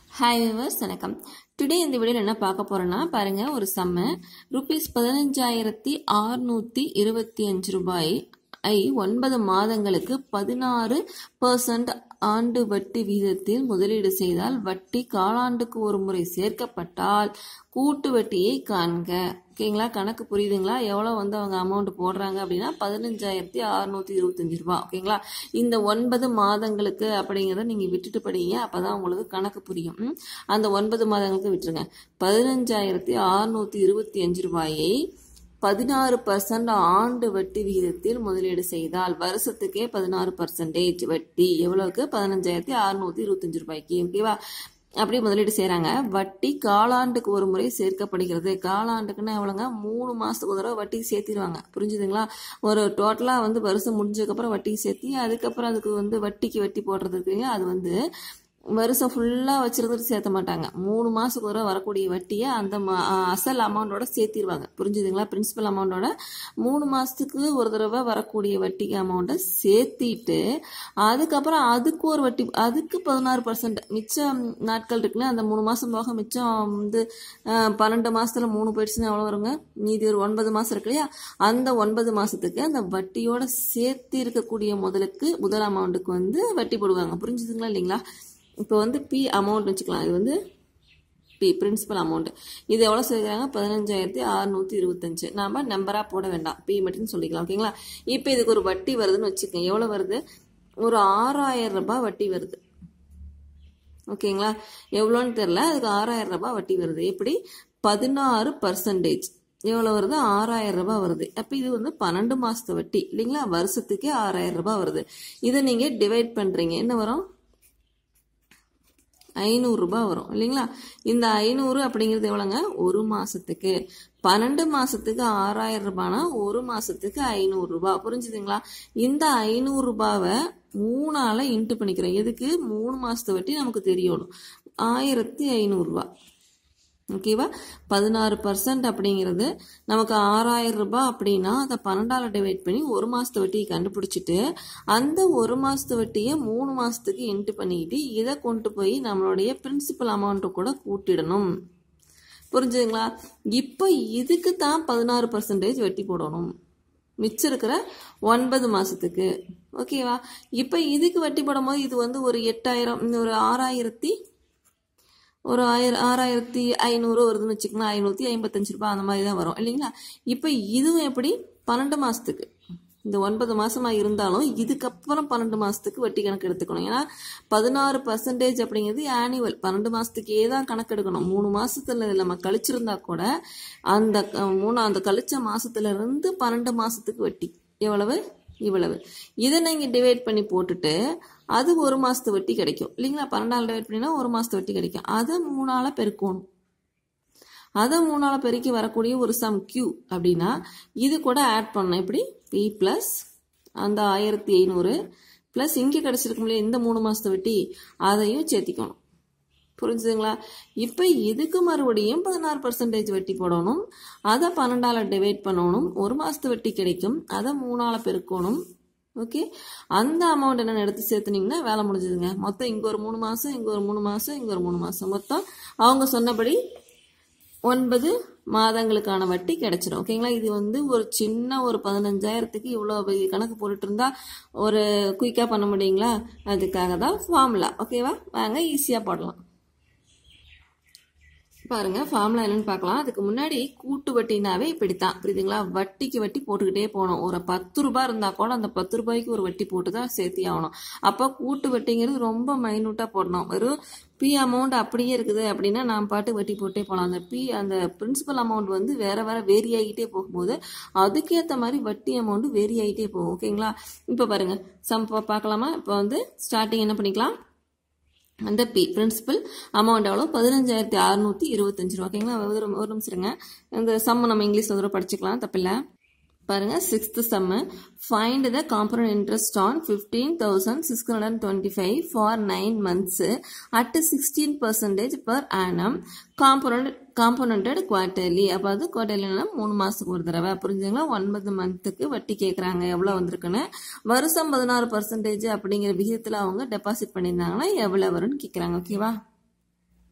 Hi viewers வணக்கம் today இந்த வீடியோவில் என்ன பார்க்க போறோம்னா பாருங்க ஒரு சம்ம ருபீஸ் பதினஞ்சாயிரத்தி அறுநூத்தி இருபத்தி அஞ்சு ரூபாய் ஐ ஒன்பது மாதங்களுக்கு பதினாறு பர்சன்ட் ஆண்டு வட்டி வீதத்தில் முதலீடு செய்தால் வட்டி காலாண்டுக்கு ஒரு முறை சேர்க்கப்பட்டால் கூட்டு வட்டியை காண்க ஓகேங்களா கணக்கு புரியுதுங்களா எவ்வளோ வந்து அவங்க அமௌண்ட் போடுறாங்க அப்படின்னா பதினஞ்சாயிரத்தி அறுநூத்தி இருபத்தஞ்சு ரூபா ஓகேங்களா இந்த ஒன்பது மாதங்களுக்கு அப்படிங்கிறத நீங்கள் விட்டுட்டு படிங்க அப்பதான் உங்களுக்கு கணக்கு புரியும் ம்? அந்த ஒன்பது மாதங்களுக்கு விட்டுருங்க பதினஞ்சாயிரத்தி அறுநூத்தி இருபத்தி அஞ்சு ரூபாயை பதினாறு பர்சன்ட் ஆண்டு வட்டி விகிதத்தில் முதலீடு செய்தால் வருஷத்துக்கே பதினாறு பர்சன்டேஜ் வட்டி எவ்வளவுக்கு பதினஞ்சாயிரத்தி அறுநூத்தி இருபத்தஞ்சு ரூபாய்க்கு ஓகேவா அப்படி முதலீடு செய்றாங்க வட்டி காலாண்டுக்கு ஒரு முறை சேர்க்கப்படுகிறது காலாண்டுக்குன்னா எவ்வளோங்க மூணு மாசத்துக்கு ஒரு தடவை வட்டி சேர்த்திடுவாங்க புரிஞ்சுதுங்களா ஒரு டோட்டலா வந்து வருஷம் முடிஞ்சதுக்கப்புறம் வட்டி சேர்த்தி அதுக்கப்புறம் அதுக்கு வந்து வட்டிக்கு வட்டி போடுறதுக்கு அது வந்து வருஷம் ஃபுல்லாக வச்சிருந்துட்டு சேர்த்த மாட்டாங்க மூணு மாதத்துக்கு ஒரு வரக்கூடிய வட்டியை அந்த ம- அ- அசல் அமௌண்ட்டோட சேர்த்திருவாங்க புரிஞ்சுதுங்களா பிரின்சிபல் அமௌண்ட்டோட மூணு மாதத்துக்கு ஒரு தடவை வரக்கூடிய வட்டிக்கு அமௌண்ட்டை சேர்த்திட்டு அதுக்கப்புறம் அதுக்கு ஒரு வட்டி அதுக்கு பதினாறு பர்சன்ட் மிச்சம் நாட்கள் இருக்குல்ல அந்த மூணு மாதம் போக மிச்சம் வந்து அஹ், பன்னெண்டு மாசத்துல மூணு போயிடுச்சுன்னா எவ்வளோ வருங்க மீதி ஒரு ஒன்பது மாதம் இருக்கு இல்லையா அந்த ஒன்பது மாதத்துக்கு அந்த வட்டியோட சேர்த்து இருக்கக்கூடிய முதலுக்கு முதல் அமௌண்ட்டுக்கு வந்து வட்டி போடுவாங்க புரிஞ்சுதுங்களா இல்லைங்களா இப்போ வந்து பி அமௌண்ட் வச்சுக்கலாம் இது வந்து பி பிரின்சிபல் அமௌண்ட் இது எவ்வளோ சொல்லிக்கிறாங்க பதினஞ்சாயிரத்தி அறுநூத்தி இருபத்தஞ்சு நாம நம்பரா போட வேண்டாம் பி மட்டும் சொல்லிக்கலாம் ஓகேங்களா இப்போ இதுக்கு ஒரு வட்டி வருதுன்னு வச்சுக்கோங்க எவ்வளோ வருது ஒரு ஆறாயிரம் ரூபாய் வட்டி வருது ஓகேங்களா எவ்வளோன்னு தெரில அதுக்கு ஆறாயிரம் ரூபாய் வட்டி வருது எப்படி பதினாறு பர்சன்டேஜ் எவ்வளோ வருது ஆறாயிரம் ரூபாய் வருது அப்போ இது வந்து பன்னெண்டு மாசத்து வட்டி இல்லைங்களா வருஷத்துக்கே ஆறாயிரம் ரூபாய் வருது இதை நீங்கள் டிவைட் பண்ணுறீங்க என்ன வரும் ஐநூறு ரூபாய் வரும் இல்லைங்களா இந்த ஐநூறு அப்படிங்கிறது எவ்வளோங்க ஒரு மாசத்துக்கு பன்னெண்டு மாசத்துக்கு ஆறாயிரம் ரூபாய்னா ஒரு மாசத்துக்கு ஐநூறு ரூபாய் புரிஞ்சுதுங்களா இந்த ஐநூறு ரூபாவை மூணால இன்ட்டு பண்ணிக்கிறோம் எதுக்கு மூணு மாசத்தை வட்டி நமக்கு தெரியணும் ஆயிரத்தி ஐநூறு ரூபாய் ஓகேவா பதினாறு பர்சன்ட் அப்படிங்கிறது நமக்கு ஆறாயிரம் ரூபாய் அப்படின்னா அதை பன்னெண்டால டிவைட் பண்ணி ஒரு மாசத்து வட்டியை கண்டுபிடிச்சிட்டு அந்த ஒரு மாசத்து வட்டியை மூணு மாசத்துக்கு இன்ட்டு பண்ணிக்கிட்டு இதை கொண்டு போய் நம்மளுடைய பிரின்சிபல் அமௌண்ட்டு கூட கூட்டிடணும் புரிஞ்சுதுங்களா இப்போ இதுக்கு தான் பதினாறு பர்சன்டேஜ் வட்டி போடணும் மிச்சம் இருக்கிற ஒன்பது மாசத்துக்கு ஓகேவா இப்போ இதுக்கு வட்டி போடும்போது இது வந்து ஒரு எட்டாயிரம் இந்த ஒரு ஆறாயிரத்தி ஒரு ஆயிரம் ஆறாயிரத்தி ஐநூறு வருதுன்னு வச்சுக்கலாம் ஐநூற்றி ஐம்பத்தஞ்சு ரூபாய் அந்த மாதிரி தான் வரும் இல்லைங்களா இப்போ இதுவும் எப்படி பன்னெண்டு மாதத்துக்கு இந்த ஒன்பது மாசமா இருந்தாலும் இதுக்கப்புறம் பன்னெண்டு மாசத்துக்கு வட்டி கணக்கு எடுத்துக்கணும் ஏன்னா பதினாறு பர்சன்டேஜ் அப்படிங்கிறது ஆனுவல் பன்னெண்டு மாசத்துக்கே தான் கணக்கு எடுக்கணும் மூணு மாசத்துல நம்ம கழிச்சிருந்தா கூட அந்த அஹ், மூணு அந்த கழிச்ச மாசத்துல இருந்து பன்னெண்டு மாசத்துக்கு வட்டி எவ்வளவு இவ்வளவு இதை நீங்க டிவைட் பண்ணி போட்டுட்டு அது ஒரு மாசத்து வட்டி கிடைக்கும் இல்லைங்களா பன்னெண்டாள் டிவைட் பண்ணினா ஒரு மாசத்து வட்டி கிடைக்கும் அதை மூணால பெருக்கணும் அதை மூணால பெருக்கி வரக்கூடிய ஒரு சம் கியூ அப்படின்னா இது கூட ஆட் பண்ணணும் எப்படி பி ப்ளஸ் அந்த ஆயிரத்தி ஐநூறு ப்ளஸ் இங்கே கிடச்சிருக்கும் இல்லையா இந்த மூணு மாசத்து வட்டி அதையும் சேர்த்திக்கணும் புரிஞ்சுதுங்களா இப்போ இதுக்கு மறுபடியும் பதினாறு பர்சன்டேஜ் வட்டி போடணும் அதை பன்னெண்டால டிவைட் பண்ணணும் ஒரு மாசத்து வட்டி கிடைக்கும் அதை மூணால பெருக்கணும் ஓகே அந்த அமௌண்ட் என்னென்ன எடுத்து சேர்த்துனீங்கன்னா வேலை முடிஞ்சுதுங்க மொத்தம் இங்கே ஒரு மூணு மாதம் இங்கே ஒரு மூணு மாதம் இங்கே ஒரு மூணு மாதம் மொத்தம் அவங்க சொன்னபடி ஒன்பது மாதங்களுக்கான வட்டி கிடைச்சிடும் ஓகேங்களா இது வந்து ஒரு சின்ன ஒரு பதினஞ்சாயிரத்துக்கு இவ்வளோ பெரிய கணக்கு போட்டுட்டு இருந்தா ஒரு குயிக்காக பண்ண முடியுங்களா அதுக்காக தான் ஃபார்முலா ஓகேவா வாங்க ஈஸியாக போடலாம் பாருங்க ஃபார்முலா என்னன்னு பார்க்கலாம் அதுக்கு முன்னாடி கூட்டு வட்டினாவே இப்படித்தான் புரியுதுங்களா வட்டிக்கு வட்டி போட்டுக்கிட்டே போகணும் ஒரு பத்து ரூபாய் இருந்தா கூட அந்த பத்து ரூபாய்க்கு ஒரு வட்டி போட்டு தான் சேர்த்தி ஆகணும் அப்போ கூட்டு வட்டிங்கிறது ரொம்ப மைனூட்டா போடணும் வெறும் பி அமௌண்ட் அப்படியே இருக்குது அப்படின்னா நாம் பாட்டு வட்டி போட்டே போகலாம் அந்த பி அந்த பிரின்சிபல் அமௌண்ட் வந்து வேற வேற வேரி ஆகிட்டே போகும்போது அதுக்கேற்ற மாதிரி வட்டி அமௌண்ட் வேரி ஆகிட்டே போகும் ஓகேங்களா இப்போ பாருங்க சம் பார்க்கலாமா இப்போ வந்து ஸ்டார்டிங் என்ன பண்ணிக்கலாம் அந்த பி பிரின்சிபல் அமௌண்ட் எவ்வளோ பதினஞ்சாயிரத்தி அறுநூத்தி இருபத்தஞ்சு ரூபா ஓகேங்களா ஒரு ஒரு நிமிஷம் இருங்க இந்த சம் நம்ம இங்கிலீஷ் ஒரு தடவை படிச்சுக்கலாம் தப்பில்லை பாருங்க sixth sum find the compound interest on fifteen thousand six hundred twenty five for nine months at sixteen percentage per annum compound compounded quarterly அப்போ அது குவார்டர்லினா மூணு மாதத்துக்கு ஒரு தடவை புரிஞ்சுங்களா ஒன்பது மந்த்துக்கு வட்டி கேட்குறாங்க எவ்வளோ வந்திருக்குன்னு வருஷம் பதினாறு பர்சன்டேஜ் அப்படிங்கிற விகிதத்தில் அவங்க டெபாசிட் பண்ணியிருந்தாங்கன்னா எவ்வளோ வரும்னு கேட்குறாங்க ஓகேவா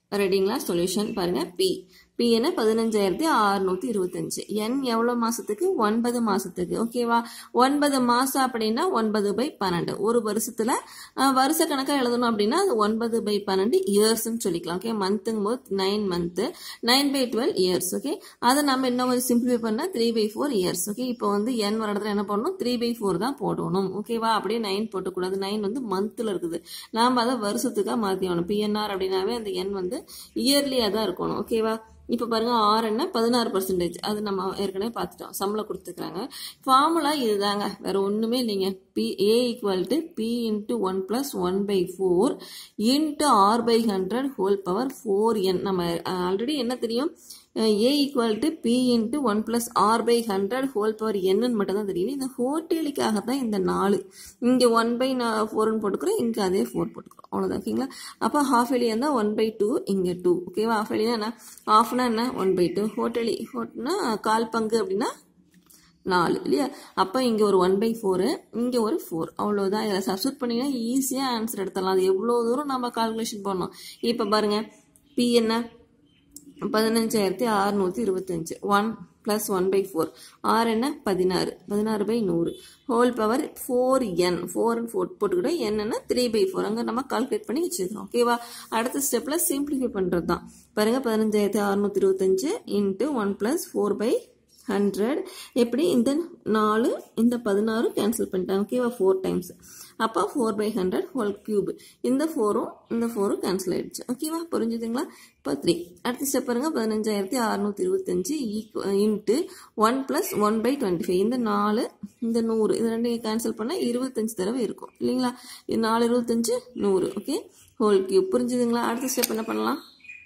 ரெடிங்களா சொல்யூஷன் பாருங்க பி பி என்ன பதினஞ்சாயிரத்தி அறுநூத்தி இருபத்தஞ்சு என் எவ்வளோ மாசத்துக்கு ஒன்பது மாசத்துக்கு ஓகேவா ஒன்பது மாசம் அப்படின்னா ஒன்பது பை பன்னெண்டு ஒரு வருஷத்துல அஹ், வருஷ கணக்காக எழுதணும் அப்படின்னா அது ஒன்பது பை பன்னெண்டு இயர்ஸ்ன்னு சொல்லிக்கலாம் ஓகே மந்த்துங்கும் போது nine month nine by twelve years okay அதை நம்ம இன்னும் கொஞ்சம் சிம்பிளிஃபை பண்ணா three by four years okay இப்போ வந்து என் வர இடத்துல என்ன பண்ணணும் த்ரீ பை ஃபோர் தான் போடணும் ஓகேவா அப்படியே நைன் போட்டக்கூடாது நைன் வந்து மந்த்தில் இருக்குது நாம் அதை வருஷத்துக்காக மாற்றி ஆகணும் பிஎன்ஆர் அப்படின்னாவே அந்த எண் வந்து இயர்லியாக தான் இருக்கணும் ஓகேவா இப்போ பாருங்க ஆர் என்ன பதினாறு பர்சன்டேஜ் அது நம்ம ஏற்கனவே பார்த்துட்டோம் சம்பளம் கொடுத்துருக்காங்க ஃபார்முலா இதுதாங்க வேற ஒன்றுமே இல்லைங்க P A equal to P into one plus one by four into R by hundred whole power four N நம்ம ஆல்ரெடி என்ன தெரியும் A equal to P into one plus R by hundred whole power என்னன்னு மட்டும் தான் தெரியும் இந்த ஹோட்டலுக்காக தான் இந்த நாலு இங்கே ஒன் பை ஃபோர்னு போட்டுக்கிறோம் இங்கே அதே ஃபோர் போட்டுக்கிறோம் அவ்வளோதான் ஓகேங்களா அப்போ ஹாஃப் எலி இருந்தால் ஒன் பை டூ இங்கே டூ ஓகேவா ஹாஃப் எலினா என்ன ஹாஃப்னா என்ன ஒன் பை டூ ஹோட்டலி ஹோட்னா கால் பங்கு அப்படின்னா நாலு இல்லையா அப்போ இங்கே ஒரு ஒன் பை ஃபோரு இங்கே ஒரு ஃபோர் அவ்வளோதான் இதை சப்ஸ்டியூட் பண்ணிங்கன்னா ஈஸியாக ஆன்சர் எடுத்துடலாம் அது எவ்வளோ தூரம் நம்ம கால்குலேஷன் பண்ணோம் இப்போ பாருங்கள் பி என்ன பதினஞ்சாயிரத்தி அறுநூற்றி இருபத்தஞ்சு one plus one by four R என்ன பதினாறு பதினாறு பை நூறு whole power four N four four போட்டுக்கிட்டோம் என்னன்னா த்ரீ பை ஃபோர் அங்கே நம்ம கால்குலேட் பண்ணி வச்சுக்கிறோம் ஓகேவா அடுத்த ஸ்டெப்பில் சிம்பிளிஃபை பண்ணுறது தான் பாருங்கள் பதினஞ்சாயிரத்தி அறுநூற்றி இருபத்தஞ்சு into one plus four by hundred எப்படி இந்த நாலு இந்த பதினாறு கேன்சல் பண்ணிட்டாங்க ஓகேவா ஃபோர் டைம்ஸ் அப்போ four by hundred whole cube இந்த ஃபோரும் இந்த ஃபோரும் கேன்சல் ஆயிடுச்சு ஓகேவா புரிஞ்சுதுங்களா இப்போ த்ரீ அடுத்த ஸ்டெப் பாருங்க பதினஞ்சாயிரத்தி அறுநூத்தி இருபத்தஞ்சு equal into one plus one by twenty five இந்த நாலு இந்த நூறு இது ரெண்டையும் கேன்சல் பண்ணால் இருபத்தஞ்சு தடவை இருக்கும் இல்லைங்களா இது நாலு இருபத்தஞ்சு நூறு ஓகே ஹோல் கியூப் புரிஞ்சுதுங்களா அடுத்த ஸ்டெப் என்ன பண்ணலாம்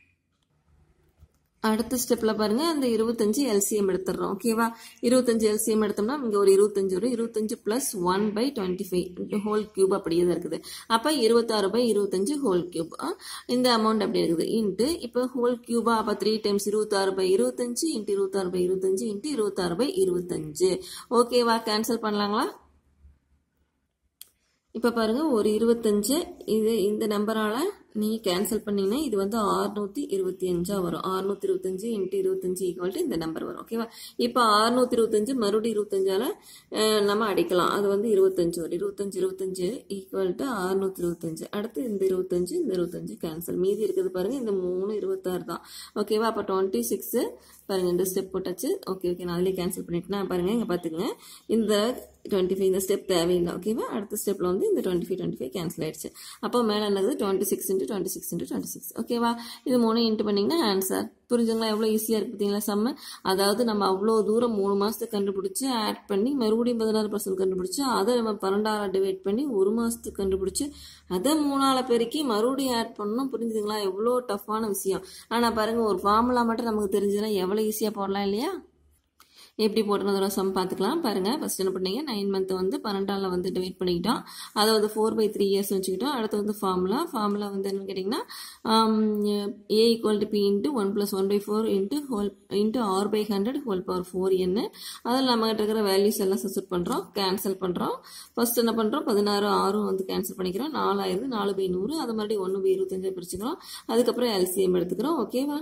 அடுத்த ஸ்டெப்ல பாருங்க அந்த இருபத்தஞ்சு எல்சிஎம் எடுத்துடுறோம் ஓகேவா இருபத்தஞ்சு எல்சிஎம் எடுத்தோம்னா இங்க ஒரு இருபத்தஞ்சு வரும் இருபத்தஞ்சு plus one by twenty five whole cube அப்படியே தான் இருக்குது அப்ப இருபத்தாறு பை இருபத்தஞ்சு ஹோல் கியூப் இந்த அமௌண்ட் அப்படி இருக்குது இன்ட்டு இப்போ ஹோல் கியூபா அப்ப த்ரீ டைம்ஸ் இருபத்தாறு பை இருபத்தஞ்சு இன்ட்டு இருபத்தாறு பை இருபத்தஞ்சு இன்ட்டு இருபத்தாறு பை இருபத்தஞ்சு ஓகேவா கேன்சல் பண்ணலாங்களா இப்போ பாருங்க ஒரு இருபத்தஞ்சு இது இந்த நம்பரால நீங்கள் கேன்சல் பண்ணீங்கன்னா இது வந்து ஆறுநூற்றி இருபத்தி அஞ்சா வரும் ஆறுநூற்றி இருபத்தஞ்சு இன்ட்டு இருபத்தஞ்சு ஈக்குவல் டு இந்த நம்பர் வரும் ஓகேவா இப்போ ஆறுநூற்றி இருபத்தஞ்சு மறுபடியும் இருபத்தஞ்சால அஹ், நம்ம அடிக்கலாம் அது வந்து இருபத்தஞ்சு வரும் இருபத்தஞ்சு இருபத்தஞ்சு ஈக்குவல் டு ஆறுநூற்றி இருபத்தஞ்சு அடுத்து இந்த இருபத்தஞ்சு இந்த இருபத்தஞ்சு கேன்சல் மீதி இருக்குது பாருங்க இந்த மூணு இருபத்தாறு தான் ஓகேவா அப்போ டுவெண்ட்டி சிக்ஸு பாருங்க இந்த ஸ்டெப் போட்டாச்சு ஓகே ஓகே நான் அதிலே கேன்சல் பண்ணிட்டேன் பாருங்க இங்கே பார்த்துங்க இந்த டுவெண்ட்டி ஃபைவ் இந்த ஸ்டெப் தேவையில்லை ஓகேவா அடுத்த ஸ்டெப்பில் வந்து இந்த twenty five twenty five cancel ஆயிடுச்சு அப்போ மேலே என்னது twenty six into twenty six into twenty six ஓகேவா இது மூணு இன்ட்டு பண்ணிங்கன்னா ஆன்சர் புரிஞ்சுங்களா எவ்வளோ ஈஸியாக இருக்கு பார்த்தீங்களா செம்ம அதாவது நம்ம அவ்வளோ தூரம் மூணு மாதத்துக்கு கண்டுபிடிச்சி ஆட் பண்ணி மறுபடியும் பதினாறு பர்சன்ட் கண்டுபிடிச்சி அதை நம்ம பன்னெண்டாவது டிவைட் பண்ணி ஒரு மாதத்துக்கு கண்டுபிடிச்சி அதை மூணால பெருக்கி மறுபடியும் ஆட் பண்ணணும் புரிஞ்சுதுங்களா எவ்வளோ டஃப்பான விஷயம் ஆனால் பாருங்க ஒரு ஃபார்முலா மட்டும் நமக்கு தெரிஞ்சதுன்னா எவ்வளோ ஈஸியாக போடலாம் இல்லையா எப்படி போட்டுனதோட சம் பார்த்துக்கலாம் பாருங்க ஃபர்ஸ்ட் என்ன பண்ணீங்க நைன் மந்த் வந்து பன்னெண்டால வந்து டிவைட் பண்ணிக்கிட்டோம் அதை வந்து ஃபோர் பை த்ரீ இயர்ஸ் வச்சுக்கிட்டோம் அடுத்து வந்து ஃபார்முலா ஃபார்முலா வந்து என்னன்னு கேட்டிங்கன்னா A equal to P into one plus one by four into whole into R by hundred whole power four என்ன அதில் நம்மகிட்ட இருக்கிற வேல்யூஸ் எல்லாம் சப்ஸ்ட் பண்ணுறோம் கேன்சல் பண்ணுறோம் ஃபர்ஸ்ட் என்ன பண்ணுறோம் பதினாறு ஆறும் வந்து கேன்சல் பண்ணிக்கிறோம் நாலாயிரத்து நாலு பை நூறு அது மறுபடியும் ஒன்று பை இருபத்தஞ்சு பிரிச்சுக்கிறோம் அதுக்கப்புறம் எல்சிஎம் எடுத்துக்கிறோம் ஓகேவா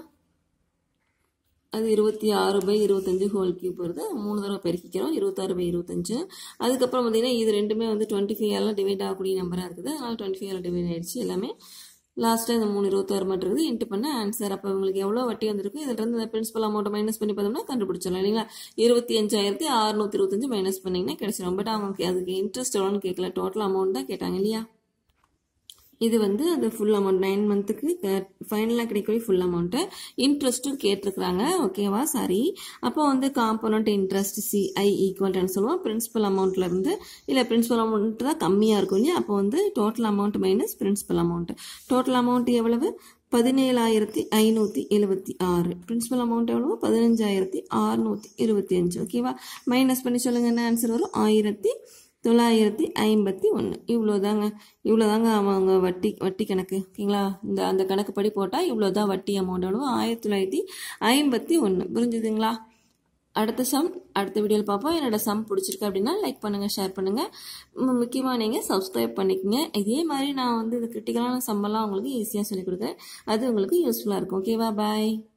அது இருபத்தி ஆறு பை இருபத்தஞ்சு ஹோல் கியூப் வருது மூணு தடவை பெருக்கிக்கிறோம் இருபத்தாறு பை இருபத்தஞ்சு அதுக்கப்புறம் பார்த்தீங்கன்னா இது ரெண்டுமே வந்து டுவெண்ட்டி ஃபைவ் எல்லாம் டிவைட் ஆகக்கூடிய நம்பராக இருக்குது அதனால் டுவெண்ட்டி ஃபைவ் டிவைட் ஆயிடுச்சு எல்லாமே லாஸ்ட்டாக இந்த மூணு இருபத்தாறு மட்டும் இருக்குது இன்ட்டு பண்ண ஆன்சர் அப்போ உங்களுக்கு எவ்வளோ வட்டி வந்திருக்கு இதுல இருந்து இந்த பிரின்சிபல் அமௌண்ட்டை மைனஸ் பண்ணி பார்த்தோம்னா கண்டுபிடிச்சிடலாம் இல்லைங்களா இருபத்தி அஞ்சாயிரத்தி அறுநூத்தி இருபத்தஞ்சு மைனஸ் பண்ணீங்கன்னா கிடைச்சிடும் பட் அவங்க அதுக்கு இன்ட்ரெஸ்ட் எவ்வளோன்னு கேட்கல டோட்டல் அமௌண்ட் தான் கேட்டாங்க இல்லையா இது வந்து அது ஃபுல் அமௌண்ட் நைன் மந்த்துக்கு ஃபைனலாக கிடைக்கக்கூடிய ஃபுல் அமௌண்ட்டு இன்ட்ரெஸ்ட்டும் கேட்டிருக்கிறாங்க ஓகேவா சாரி அப்போ வந்து காம்பனண்ட் இன்ட்ரெஸ்ட் சிஐ ஈக்குவல்ட்டுன்னு சொல்லுவோம் பிரின்சிபல் அமௌண்ட்ல இருந்து இல்லை பிரின்சிபல் அமௌண்ட் தான் கம்மியாக இருக்கும் இல்லையா அப்போ வந்து total amount minus principal amount total amount எவ்வளவு பதினேழாயிரத்தி ஐநூற்றி எழுபத்தி ஆறு பிரின்சிபல் அமௌண்ட் எவ்வளவு பதினஞ்சாயிரத்தி அறுநூற்றி இருபத்தி அஞ்சு ஓகேவா மைனஸ் பண்ணி சொல்லுங்க என்ன ஆன்சர் வரும் ஆயிரத்தி தொள்ளாயிரத்தி ஐம்பத்தி ஒன்று இவ்வளோதாங்க இவ்வளோதாங்க அவங்க வட்டி வட்டி கணக்கு ஓகேங்களா இந்த அந்த கணக்கு படி போட்டால் இவ்வளோதான் வட்டி அமௌண்ட் எவ்வளோ ஆயிரத்தி தொள்ளாயிரத்தி ஐம்பத்தி ஒன்று புரிஞ்சுதுங்களா அடுத்த சம் அடுத்த வீடியோவில் பார்ப்போம் என்னோட சம் பிடிச்சிருக்கு அப்படின்னா லைக் பண்ணுங்கள் ஷேர் பண்ணுங்கள் முக்கியமாக நீங்கள் சப்ஸ்கிரைப் பண்ணிக்கங்க இதே மாதிரி நான் வந்து இது கிரிட்டிக்கலான சம்மெல்லாம் உங்களுக்கு ஈஸியாக சொல்லிக் கொடுக்குறேன் அது உங்களுக்கு யூஸ்ஃபுல்லாக இருக்கும் ஓகேவா பாய்